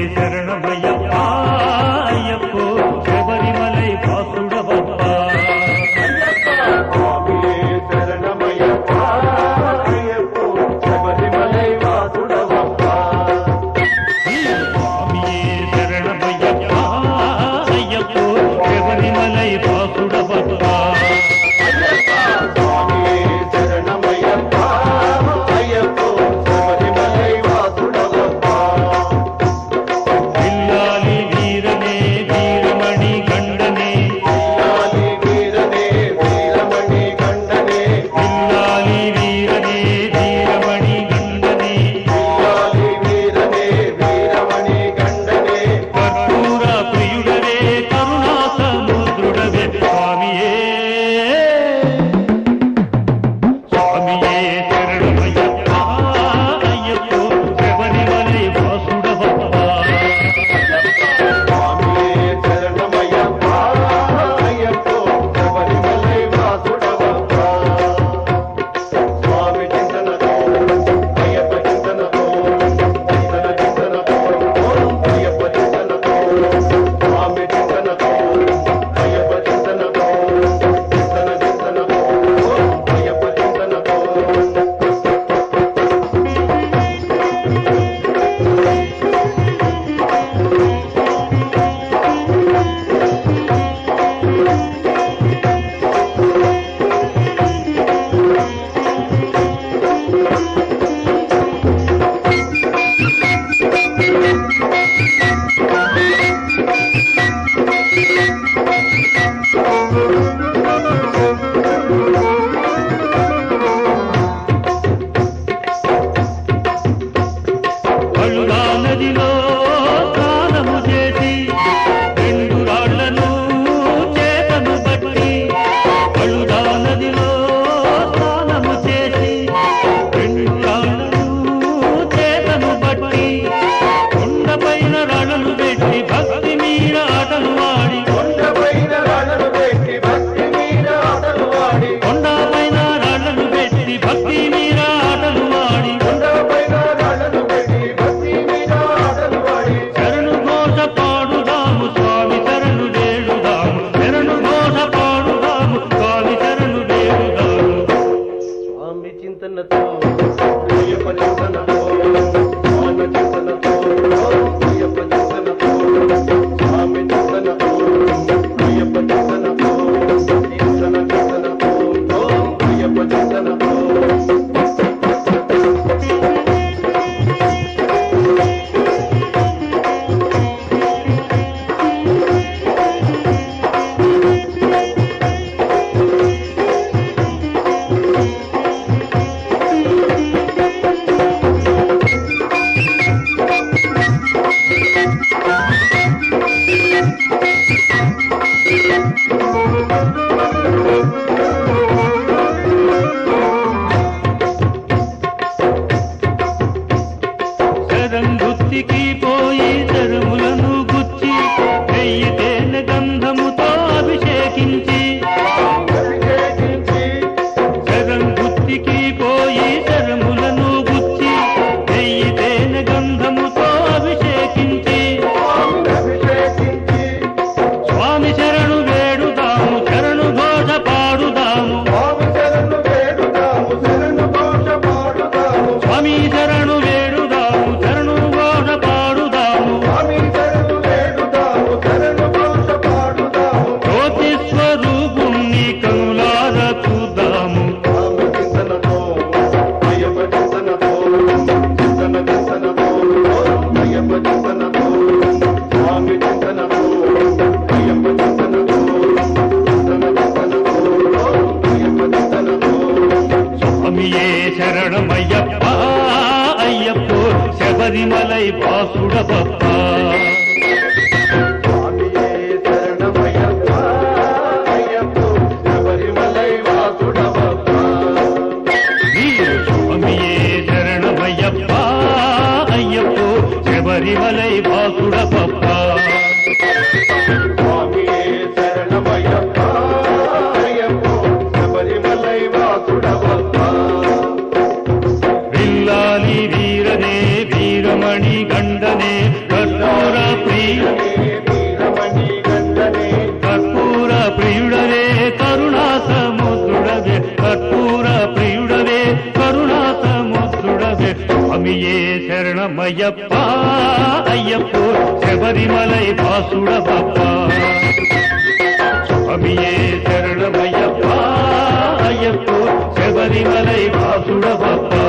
శరణమయ్యప్ప అయ్యప్పో శబరిమలై వాసుడవప్ప స్వామియే శరణమయ్యప్ప అయ్యప్పో శబరిమలై వాసుడవప్ప స్వామియే శరణమయ్యప్ప అయ్యప్పో శబరిమలై వాసుడవప్ప స్వామియే శరణమయ్యప్ప అయ్యప్పో శబరిమలై వాసుడవప్ప పిల్లాలి వీరనే వీరమణి గండనే పిల్లాలి వీరనే వీరమణి గండనే పిల్లాలి వీరనే వీరమణి గండనే పిల్లాలి వీరనే వీరమణి గండనే కర్పూర ప్రియుడవే కరుణా సముద్రుడవే స్వామియే స్వామియే శరణమయ్యప్ప అయ్యప్పో శబరిమలై వాసుడవప్ప స్వామియే శరణమయ్యప్ప అయ్యప్పో శబరిమలై వాసుడవప్ప స్వామి చింతనతో అయ్యప్ప చింతనతో చింతన చింతనతో అయ్యప్ప చింతనతో స్వామి చింతనతో అయ్యప్ప చింతనతో చింతన చింతనతో అయ్యప్ప చింతనతో అళుగా నదిలో స్నానము చేసి రెండు రాళ్లను చేతను బట్టి అళుగా నదిలో స్నానము చేసి రెండు రాళ్లను చేతను బట్టి కొండపైన రాళ్ళను పెట్టి భక్తి మీద ఆటలు ఆడి కొండపైన రాళ్ళను పెట్టి భక్తి మీద ఆటలు ఆడి కొండపైన రాళ్ళను పెట్టి భక్తి మీద ఆటలు ఆడి కొండపైన రాళ్ళను పెట్టి భక్తి మీద ఆటలు ఆడి శరణు ఘోష పాడుదాము స్వామి శరణు వేడుదాము శరణు ఘోష పాడుదాము స్వామి శరణు వేడుదాము స్వామి చింతనతో అయ్యప్ప చింతనతో స్వామి చింతనతో అయ్యప్ప చింతనతో స్వామి చింతనతో అయ్యప్ప చింతనతో చింతన చింతనతో అయ్యప్ప చింతనతో శరం గుత్తికి పోయి శరములను గుచ్చి వెయ్యి తేనె గంధముతో అభిషేకించి అభిషేకించి శరం గుత్తికి పోయి శరములను గుచ్చి వెయ్యి తేనె గంధముతో అభిషేకించి స్వామిని అభిషేకించి స్వామి శరణు వేడుదాము శరణు ఘోష పాడుదాము స్వామి శరణు వేడుదాము శరణు ఘోష పాడుదాము స్వామి శరణు వేడుదాము శరణు ఘోష పాడుదాము స్వామి శరణు వేడుదాము శరణు ఘోష పాడుదాము జ్యోతి స్వరూపుణ్ణి కనులార చూద్దాము స్వామి చింతనతో అయ్యప్ప చింతనతో చింతన చింతనతో అయ్యప్ప చింతనతో స్వామి చింతనతో అయ్యప్ప చింతనతో చింతన చింతనతో అయ్యప్ప చింతనతో స్వామియే శరణమయ్యప్ప అయ్యప్పో శబరిమలై వాసుడపప్ప స్వామియే శరణమయ్యప్ప అయ్యప్ప శబరిమలై వాసుడవప్ప వీరు స్వామియే శరణమయ్యప్ప అయ్యప్పో శబరిమలై వాసుడపప్ప స్వామియే శరణమయ్యప్ప అయ్యప్ప శబరిమలై వాసుడవప్ప విల్లాలి వీరనే వీరమణి గండనే కర్ణాల శరణమయ్యప్ప అయ్యప్పో శబరిమలై వాసుడవప్ప స్వామియే శరణమయ్యప్ప అయ్యప్పో శబరిమలై వాసుడవప్ప